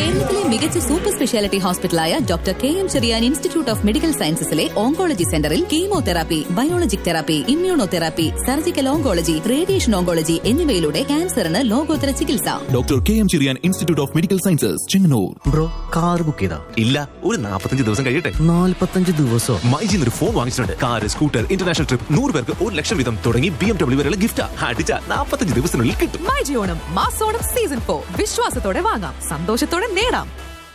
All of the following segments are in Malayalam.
കേരളത്തിലെ മികച്ച സൂപ്പർ സ്പെഷ്യാലിറ്റി ഹോസ്പിറ്റലായ doctor K M Cherian institute of medical സയൻസസിലെ ഓങ്കോളജി സെന്ററിൽ chemotherapy biologic therapy immunotherapy surgical oncology radiation oncology എന്നിവയിലൂടെ ക്യാൻസറിന് ലോകോത്തര ചികിത്സ doctor K M Cherian institute of medical sciences Chengannur bro car book ചെയ്താ ഇല്ല ഒരു നാൽപ്പത്തഞ്ച് ദിവസം കഴിയട്ടെ നാല്പത്തഞ്ച് ദിവസോ മൈജിൽ ഒരു ഫോൺ വാങ്ങിച്ചിട്ടുണ്ട് കാർ സ്കൂട്ടർ ഇന്റർനാഷണൽ ട്രിപ്പ് നൂറ് പേർക്ക് ഒരു ലക്ഷം വീതം തുടങ്ങി ബി എം ഡബ്ല്യൂ വരെയുള്ള ഗിഫ്റ്റ് അടിച്ച നാൽപ്പത്തഞ്ച് ദിവസത്തിനുള്ളിൽ കിട്ടും മൈജി ഓണം മാസോണം സീസൺ ഫോർ വിശ്വാസത്തോടെ വാങ്ങാം സന്തോഷത്തോടെ നേടാം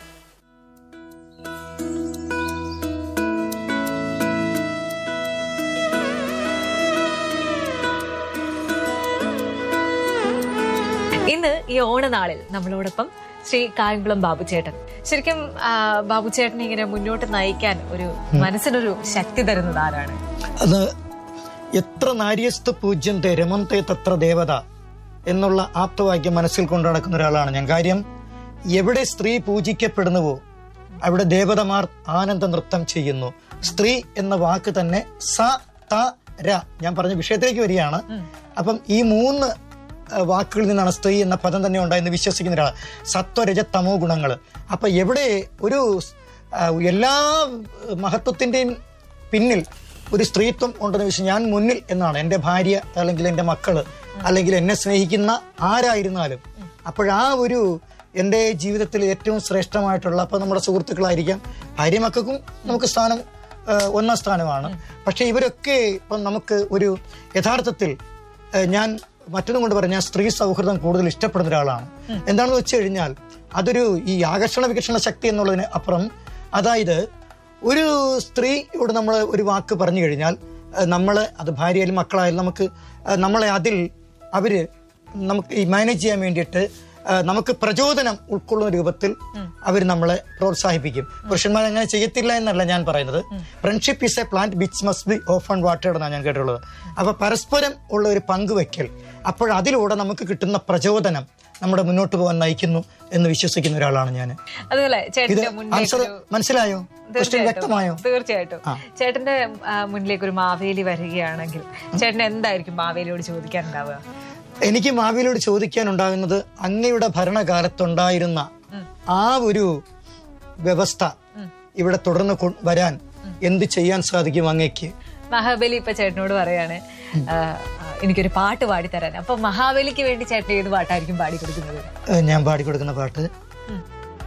ഇന്ന് ഈ ഓണനാളിൽ നമ്മളോടൊപ്പം ശ്രീ കായംകുളം ബാബുചേട്ടൻ ശരിക്കും ആ, ബാബുചേട്ടനെ ഇങ്ങനെ മുന്നോട്ട് നയിക്കാൻ ഒരു മനസ്സിനൊരു ശക്തി തരുന്നത് ആരാണ് അത് എത്ര നാര്യസ്തു പൂജ്യത്തെ രമന്തെ തത്ര ദേവത എന്നുള്ള ആപ്തവാക്യം മനസ്സിൽ കൊണ്ടു നടക്കുന്ന ഒരാളാണ് ഞാൻ കാര്യം എവിടെ സ്ത്രീ പൂജിക്കപ്പെടുന്നുവോ അവിടെ ദേവതമാർ ആനന്ദ നൃത്തം ചെയ്യുന്നു സ്ത്രീ എന്ന വാക്ക് തന്നെ സ ത ര ഞാൻ പറഞ്ഞ വിഷയത്തിലേക്ക് വരികയാണ് അപ്പം ഈ മൂന്ന് അഹ് വാക്കുകളിൽ നിന്നാണ് സ്ത്രീ എന്ന പദം തന്നെ ഉണ്ടായെന്ന് വിശ്വസിക്കുന്ന ഒരാൾ സത്വരജ തമോ ഗുണങ്ങൾ അപ്പൊ എവിടെ ഒരു അഹ് എല്ലാ മഹത്വത്തിന്റെയും പിന്നിൽ ഒരു സ്ത്രീത്വം ഉണ്ടെന്ന് വെച്ചാൽ ഞാൻ മുന്നിൽ എന്നാണ് എൻ്റെ ഭാര്യ അല്ലെങ്കിൽ എൻ്റെ മക്കള് അല്ലെങ്കിൽ എന്നെ സ്നേഹിക്കുന്ന ആരായിരുന്നാലും അപ്പോഴാ ഒരു എൻ്റെ ജീവിതത്തിൽ ഏറ്റവും ശ്രേഷ്ഠമായിട്ടുള്ള അപ്പോൾ നമ്മുടെ സുഹൃത്തുക്കളായിരിക്കാം ഭാര്യ മക്കൾക്കും നമുക്ക് സ്ഥാനം ഏഹ്, ഒന്നാം സ്ഥാനമാണ് പക്ഷെ ഇവരൊക്കെ ഇപ്പം നമുക്ക് ഒരു യഥാർത്ഥത്തിൽ ഏഹ്, ഞാൻ മറ്റൊന്നും കൊണ്ട് പറഞ്ഞാൽ സ്ത്രീ സൗഹൃദം കൂടുതൽ ഇഷ്ടപ്പെടുന്ന ഒരാളാണ് എന്താണെന്ന് വെച്ച് കഴിഞ്ഞാൽ അതൊരു ഈ ആകർഷണ വികർഷണ ശക്തി എന്നുള്ളതിന് അപ്പുറം അതായത് ഒരു സ്ത്രീയോട് നമ്മൾ ഒരു വാക്ക് പറഞ്ഞു കഴിഞ്ഞാൽ നമ്മൾ അത് ഭാര്യയായാലും മക്കളായാലും നമുക്ക് ഏഹ്, നമ്മളെ അതിൽ അവര് നമുക്ക് ഈ മാനേജ് ചെയ്യാൻ വേണ്ടിയിട്ട് ഏഹ്, നമുക്ക് പ്രചോദനം ഉൾക്കൊള്ളുന്ന രൂപത്തിൽ അവർ നമ്മളെ പ്രോത്സാഹിപ്പിക്കും പുരുഷന്മാർ അങ്ങനെ ചെയ്യത്തില്ല എന്നല്ല ഞാൻ പറയുന്നത് friendship is a plant which must be often വാട്ടേഡ് എന്നാണ് ഞാൻ കേട്ടിട്ടുള്ളത് അപ്പൊ പരസ്പരം ഉള്ള ഒരു പങ്കുവെക്കൽ അപ്പോൾ അതിലൂടെ നമുക്ക് കിട്ടുന്ന പ്രചോദനം നമ്മുടെ മുന്നോട്ട് പോകാൻ നയിക്കുന്നു എന്ന് വിശ്വസിക്കുന്ന ഒരാളാണ് ഞാൻ അതുപോലെ ഇത് ചേട്ടന്റെ മുന്നിലേക്ക് ആൻസർ ഒരു മനസ്സിലായോ ക്വസ്റ്റ്യൻ വ്യക്തമായോ തീർച്ചയായിട്ടും ചേട്ടന്റെ ആ, മുന്നിലേക്ക് ഒരു മാവേലി വരികയാണെങ്കിൽ ചേട്ടൻ എന്തായിരിക്കും മാവേലിയോട് ചോദിക്കാനുണ്ടാവുക എനിക്ക് മാവിയിലോട് ചോദിക്കാനുണ്ടാകുന്നത് അങ്ങയുടെ ഭരണകാലത്തുണ്ടായിരുന്ന ആ ഒരു വ്യവസ്ഥ ഇവിടെ തുടർന്ന് കൊ- വരാൻ എന്ത് ചെയ്യാൻ സാധിക്കും അങ്ങയ്ക്ക് മഹാബലി ഇപ്പൊ ചേട്ടനോട് പറയാണ് ആ, ആ, എനിക്കൊരു പാട്ട് പാടി തരാൻ അപ്പൊ മഹാബലിക്ക് വേണ്ടി ചേട്ടൻ ഏത് പാട്ടായിരിക്കും പാടി കൊടുക്കുന്നത് ഏഹ് ഞാൻ പാടിക്കൊടുക്കുന്ന പാട്ട്